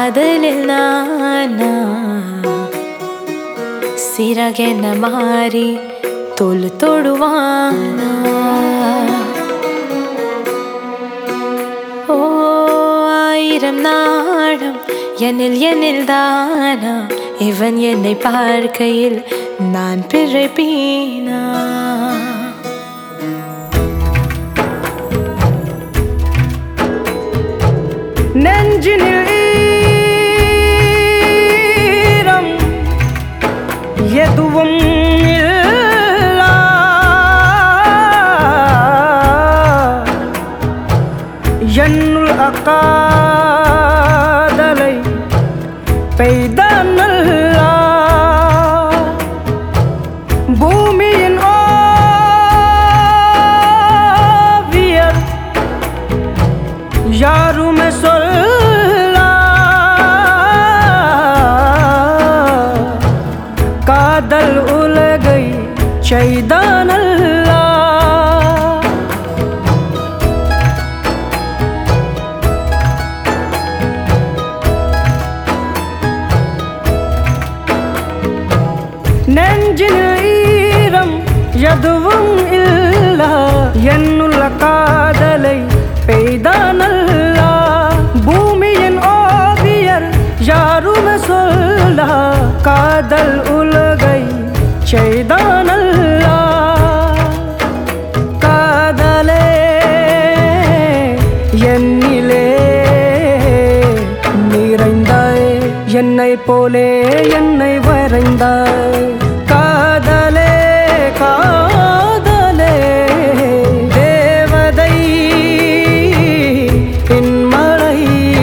காதலில் நானா சிறகென மாறி தோல் தொடுவானா ஓ ஆயிரம் நாடம் என்னில் என்னில் தானா இவன் என்னை பார்க்கையில் நான் பிறப்பீனா நெஞ்சினில் ஈரம் எதுவும் இல்லா என்னுள் அக்காதலை பெய்தான் நல்லா பூமியின் ஓவியர் யாருமே சொல்ல காதல் உலகை செய்தானல்லா நெஞ்சில் ஈரம் எதுவும் இல்ல என்னுள்ள காதலை பெய்தானல்லா பூமியின் ஓவியர் யாருமே சொல்ல காதல் உலகை செய்தானல்லா காதலே என்னிலே நிறைந்தாய் என்னை போலே என்னை வரைந்தாய் காதலே காதலே தேவதை பின்மழை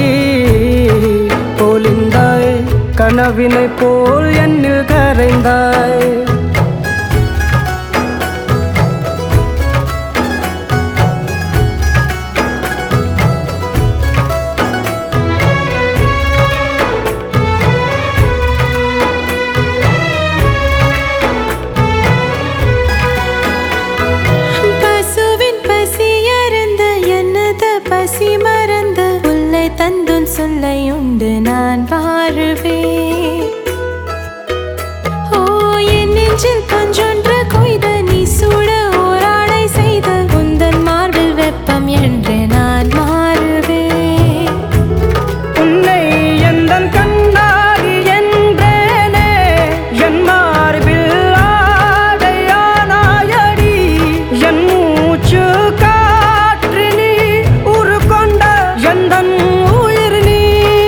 போலிந்தாய் கனவினை போல் என்னில் கரைந்தாய் பசுவின் பசி அருந்து எனது பசி மறந்து புல்லை தந்துன் சொல்லை உண்டு நான் வாழுவேன் ஓ என் நெஞ்சில் பஞ்சொன்று கொய்த நீ சூட ஓராடை செய்த உந்தன் மார்பில் வெப்பம் என்று நான் மாறுவேன் உன்னை எந்தன் கண்ணாடி என்றேனே என் மார்பில் ஆடையானாயடி என் மூச்சு காற்று நீ உரு கொண்ட எந்தன் உயிர் நீ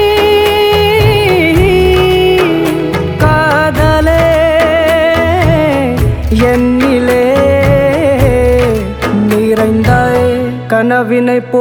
காதலே என்னிலே நிறைந்தாய் கனவினை போ